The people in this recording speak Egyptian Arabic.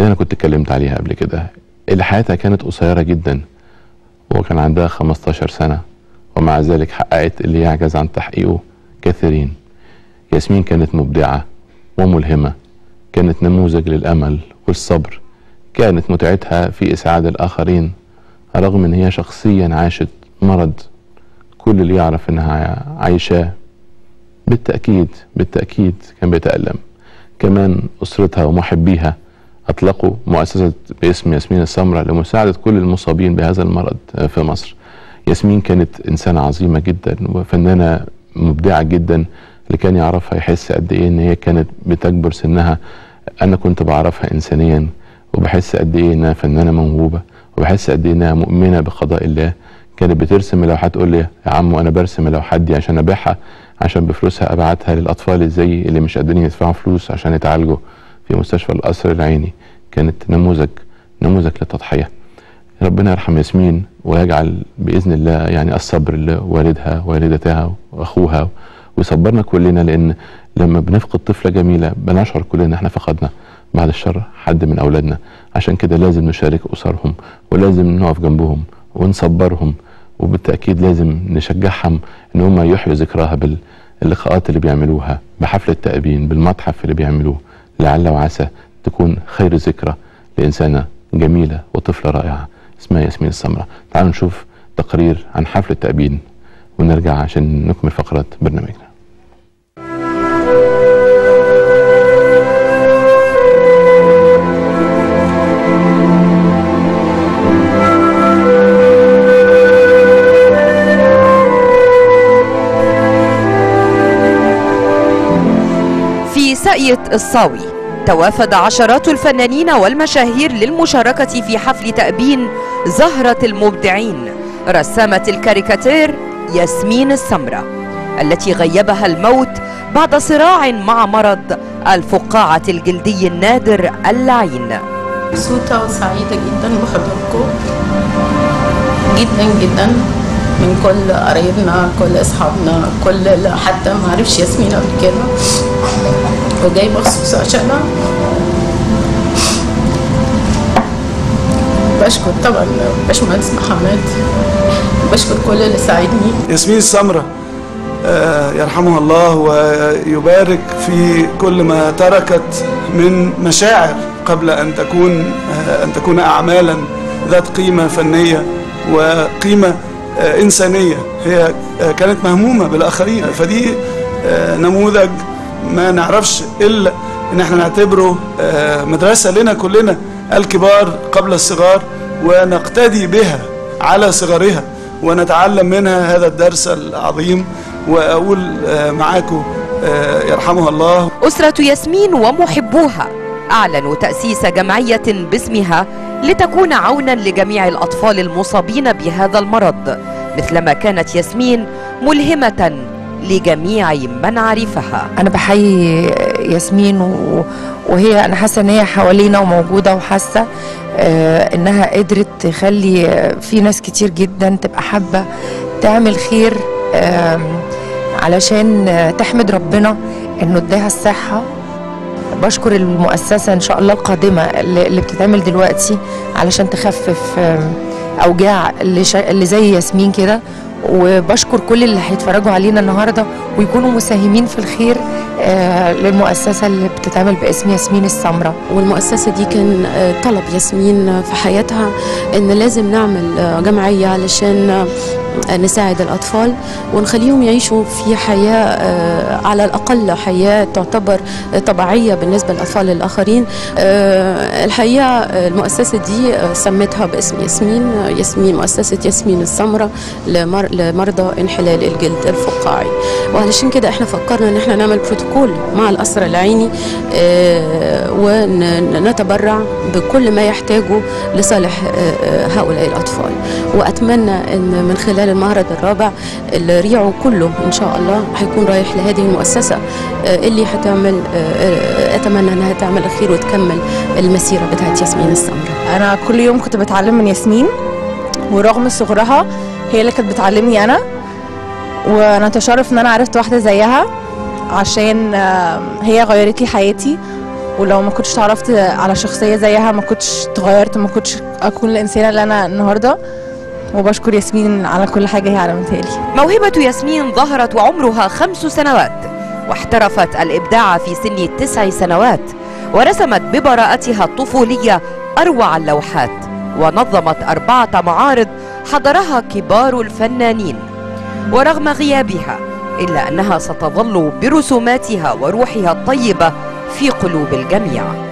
اللي انا كنت اتكلمت عليها قبل كده اللي حياتها كانت قصيره جدا وكان عندها 15 سنه ومع ذلك حققت اللي يعجز عن تحقيقه كثيرين ياسمين كانت مبدعه وملهمه كانت نموذج للامل والصبر كانت متعتها في اسعاد الاخرين رغم ان هي شخصيا عاشت مرض كل اللي يعرف انها عايشاه بالتاكيد بالتاكيد كان بيتالم كمان اسرتها ومحبيها اطلقوا مؤسسه باسم ياسمين السمراء لمساعده كل المصابين بهذا المرض في مصر ياسمين كانت انسانه عظيمه جدا وفنانه مبدعه جدا اللي كان يعرفها يحس قد ايه ان هي كانت بتكبر سنها انا كنت بعرفها انسانيا وبحس قد ايه انها فنانه موهوبه وبحس قد ايه انها مؤمنه بقضاء الله كانت بترسم لوحات تقول لي يا عمو انا برسم اللوحات دي عشان ابيعها عشان بفلوسها ابعتها للاطفال ازاي اللي مش قادرين يدفعوا فلوس عشان يتعالجوا في مستشفى القصر العيني كانت نموذج نموذج للتضحيه ربنا يرحم ياسمين ويجعل باذن الله يعني الصبر لوالدها والدتها واخوها ويصبرنا كلنا لان لما بنفقد طفله جميله بنشعر كلنا ان احنا فقدنا بعد الشر حد من اولادنا عشان كده لازم نشارك اسرهم ولازم نقف جنبهم ونصبرهم وبالتاكيد لازم نشجعهم ان هم يحيوا ذكراها باللقاءات اللي بيعملوها بحفل التأبين بالمتحف اللي بيعملوه لعل وعسى تكون خير ذكرى لانسانه جميله وطفله رائعه اسمها ياسمين السمراء تعالوا نشوف تقرير عن حفل التأبين ونرجع عشان نكمل فقرات برنامجنا في ساقية الصاوي توافد عشرات الفنانين والمشاهير للمشاركة في حفل تأبين زهرة المبدعين رسامة الكاريكاتير ياسمين السمرة التي غيبها الموت بعد صراع مع مرض الفقاعة الجلدي النادر اللعين مبسوطة وسعيدة جدا بحضوركم جدا جدا من كل قرايبنا كل اصحابنا كل اللي حتى ما عرفش ياسمين قبل كده وجاي مخصوص عشانها بشكر طبعا باشمهندس محمد بشكر كل اللي ساعدني ياسمين السمرة آه، يرحمها الله ويبارك في كل ما تركت من مشاعر قبل ان تكون آه، ان تكون اعمالا ذات قيمه فنيه وقيمه آه، انسانيه هي آه، كانت مهمومه بالاخرين فدي آه، نموذج ما نعرفش الا ان احنا نعتبره آه، مدرسه لنا كلنا الكبار قبل الصغار ونقتدي بها على صغرها ونتعلم منها هذا الدرس العظيم واقول آه، معاكم آه، يرحمها الله أسرة ياسمين ومحبوها أعلنوا تأسيس جمعية باسمها لتكون عونا لجميع الأطفال المصابين بهذا المرض مثلما كانت ياسمين ملهمة لجميع من عرفها انا بحيي ياسمين و... وهي انا حاسه ان هي حوالينا وموجوده وحاسه آه، انها قدرت تخلي آه، في ناس كتير جدا تبقى حابه تعمل خير آم، علشان آه، تحمد ربنا انه اداها الصحه بشكر المؤسسه ان شاء الله القادمه اللي اللي بتتعمل دلوقتي علشان تخفف آم، اوجاع اللي, شا... اللي زي ياسمين كده وبشكر كل اللي هيتفرجوا علينا النهارده ويكونوا مساهمين في الخير آه، للمؤسسه اللي بتتعمل باسم ياسمين السمراء والمؤسسة دي كان آه، طلب ياسمين في حياتها ان لازم نعمل آه، جمعية علشان آه، نساعد الأطفال ونخليهم يعيشوا في حياة آه، على الأقل حياة تعتبر آه، طبيعية بالنسبة للأطفال الآخرين آه، الحقيقة آه، المؤسسة دي آه، سميتها باسم ياسمين آه، ياسمين مؤسسة ياسمين السمراء لمر لمرضى انحلال الجلد الفقاعي وعلشان كده احنا فكرنا ان احنا نعمل بروتوكول مع القصر العيني آه، ونتبرع بكل ما يحتاجه لصالح آه، آه، هؤلاء الأطفال وأتمنى أن من خلال المعرض الرابع الريعو كله إن شاء الله هيكون رايح لهذه المؤسسة آه، اللي هتعمل آه، آه، أتمنى أنها تعمل الخير وتكمل المسيرة بتاعت ياسمين السمراء انا كل يوم كنت بتعلم من ياسمين ورغم صغرها هي اللي كانت بتعلمني انا وانا اتشرف ان انا عرفت واحده زيها عشان آم، هي غيرت لي حياتي ولو ما كنتش تعرفت على شخصيه زيها ما كنتش اتغيرت ما كنتش اكون الانسانه اللي انا النهارده وبشكر ياسمين على كل حاجه هي علمتها لي موهبة ياسمين ظهرت وعمرها خمس سنوات واحترفت الإبداع في سن التسع سنوات ورسمت ببراءتها الطفولية أروع اللوحات ونظمت أربعة معارض حضرها كبار الفنانين ورغم غيابها إلا أنها ستظل برسوماتها وروحها الطيبة في قلوب الجميع